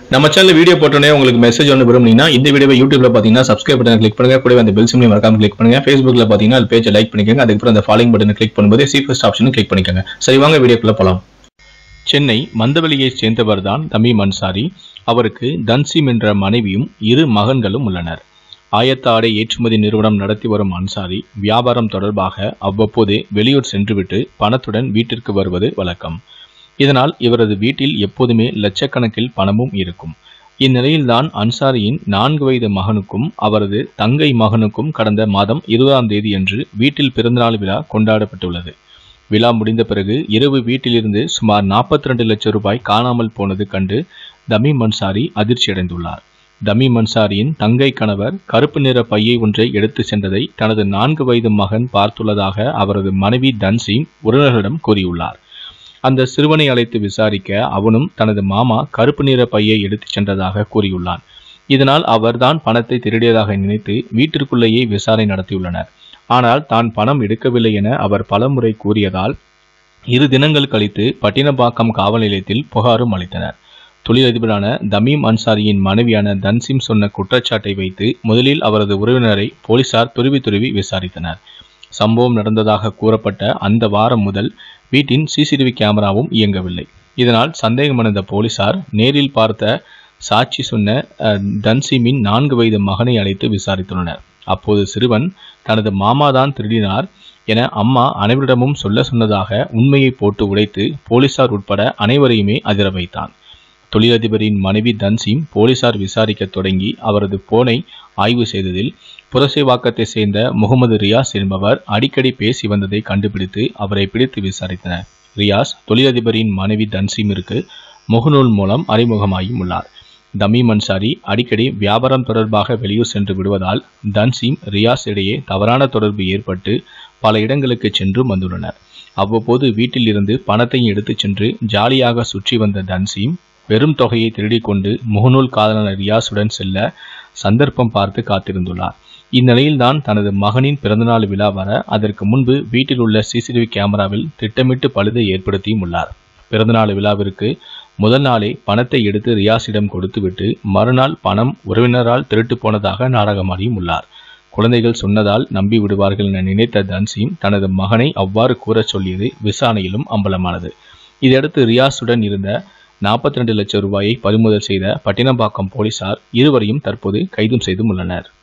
நம்ம channel video போட்டோன்னே உங்களுக்கு மெசேஜ் ஒன்று விரும்புனீங்கன்னா இந்த வீடியோவை யூடியூப்ல பார்த்தீங்கன்னா சப்ஸ்கிரைப் பட்டன் கிளிக் பண்ணுங்க கூடவே அந்த பெல் சிம்லையும் மறக்காம கிளிக் பண்ணுங்க ஃபேஸ்புக்ல பார்த்தீங்கன்னா அது பேஜை லைக் பண்ணிக்கோங்க அதுக்கப்புறம் அந்த ஃபாலோயிங் பட்டனை கிளிக் பண்ணும்போது சி ஃபர்ஸ்ட் ஆப்ஷனும் கிளிக் பண்ணிக்கோங்க சரி வாங்க வீடியோக்குள்ள போலாம் சென்னை மந்தவெளியைச் சேர்ந்தவர் தான் தமீம் அன்சாரி அவருக்கு தன்சிம் என்ற மனைவியும் இரு மகன்களும் உள்ளனர் ஆயத்த ஆடை ஏற்றுமதி நிறுவனம் நடத்தி வரும் அன்சாரி வியாபாரம் தொடர்பாக அவ்வப்போது வெளியூர் சென்றுவிட்டு பணத்துடன் வீட்டிற்கு வருவது வழக்கம் இதனால் இவரது வீட்டில் எப்போதுமே லட்சக்கணக்கில் பணமும் இருக்கும் இந்நிலையில்தான் அன்சாரியின் நான்கு வயது மகனுக்கும் அவரது தங்கை மகனுக்கும் கடந்த மாதம் இருபதாம் தேதியன்று வீட்டில் பிறந்தநாள் விழா கொண்டாடப்பட்டுள்ளது விழா முடிந்த பிறகு இரவு வீட்டிலிருந்து சுமார் 42 லட்சம் ரூபாய் காணாமல் போனது கண்டு தமீம் அன்சாரி அதிர்ச்சியடைந்துள்ளார் தமீம் அன்சாரியின் தங்கை கணவர் கருப்பு நிற பையை ஒன்றை எடுத்து சென்றதை தனது நான்கு வயது மகன் பார்த்துள்ளதாக அவரது மனைவி தன்சிங் உறவினர்களிடம் கூறியுள்ளார் அந்த சிறுவனை அழைத்து விசாரிக்க அவனும் தனது மாமா கருப்பு நிற பையை எடுத்துச் சென்றதாக கூறியுள்ளான் இதனால் அவர்தான் பணத்தை திருடியதாக நினைத்து வீட்டிற்குள்ளேயே விசாரணை நடத்தியுள்ளனர் ஆனால் தான் பணம் எடுக்கவில்லை என அவர் பலமுறை கூறியதால் இரு தினங்கள் கழித்து பட்டினப்பாக்கம் காவல் நிலையத்தில் புகாரும் அளித்தனர் தொழிலதிபரான தமீம் அன்சாரியின் மனைவியான தன்சிம் சொன்ன குற்றச்சாட்டை வைத்து முதலில் அவரது உறவினரை போலீசார் துருவி துருவி விசாரித்தனர் சம்பவம் நடந்ததாக கூறப்பட்ட அந்த வாரம் முதல் வீட்டின் சிசிடிவி கேமராவும் இயங்கவில்லை இதனால் சந்தேகமடைந்த போலீசார் நேரில் பார்த்த சாட்சி சொன்ன அஹ், தன்சிமின் நான்கு வயது மகனை அழைத்து விசாரித்துள்ளனர் அப்போது சிறுவன் தனது மாமாதான் திருடினார் என அம்மா அனைவரிடமும் சொல்ல சொன்னதாக உண்மையை போட்டு உடைத்து போலீசார் உட்பட அனைவரையுமே அதிர வைத்தான் தொழிலதிபரின் மனைவி தன்சிம் போலீசார் விசாரிக்க தொடங்கி அவரது போனை ஆய்வு செய்ததில் புரசைவாக்கத்தை சேர்ந்த முகமது ரியாஸ் என்பவர் அடிக்கடி பேசி வந்ததை கண்டுபிடித்து அவரை பிடித்து விசாரித்தனர் ரியாஸ் தொழிலதிபரின் மனைவி தன்சிமிற்கு முகநூல் மூலம் அறிமுகமாகியும் உள்ளார் தமீம் அன்சாரி அடிக்கடி வியாபாரம் தொடர்பாக வெளியூர் சென்று விடுவதால் தன்சிம் ரியாஸ் இடையே தவறான தொடர்பு ஏற்பட்டு பல இடங்களுக்கு சென்று வந்துள்ளனர் அவ்வப்போது வீட்டில் இருந்து பணத்தையும் எடுத்துச் சென்று ஜாலியாக சுற்றி வந்த தன்சீம் பெரும் தொகையை திருடிக் கொண்டு முகநூல் காதலர் ரியாஸுடன் செல்ல சந்தர்ப்பம் பார்த்து காத்திருந்துள்ளார் இந்நிலையில்தான் தனது மகனின் பிறந்தநாள் விழா வர அதற்கு முன்பு வீட்டில் உள்ள சிசிடிவி கேமராவில் திட்டமிட்டு பழுதை ஏற்படுத்தியும் உள்ளார் பிறந்தநாள் விழாவிற்கு முதல் நாளே பணத்தை எடுத்து ரியாஸிடம் கொடுத்துவிட்டு மறுநாள் பணம் உறவினரால் திருட்டு போனதாக நாடகமாடியும் உள்ளார் குழந்தைகள் சொன்னதால் நம்பி விடுவார்கள் என நினைத்த தன்சிம் தனது மகனை அவ்வாறு கூறச் சொல்லியது விசாரணையிலும் அம்பலமானது இதையடுத்து ரியாஸுடன் இருந்த 42 லட்சம் ரூபாயை பறிமுதல் செய்த பட்டினப்பாக்கம் போலீசார் இருவரையும் தற்போது கைதும் செய்தும் உள்ளனர்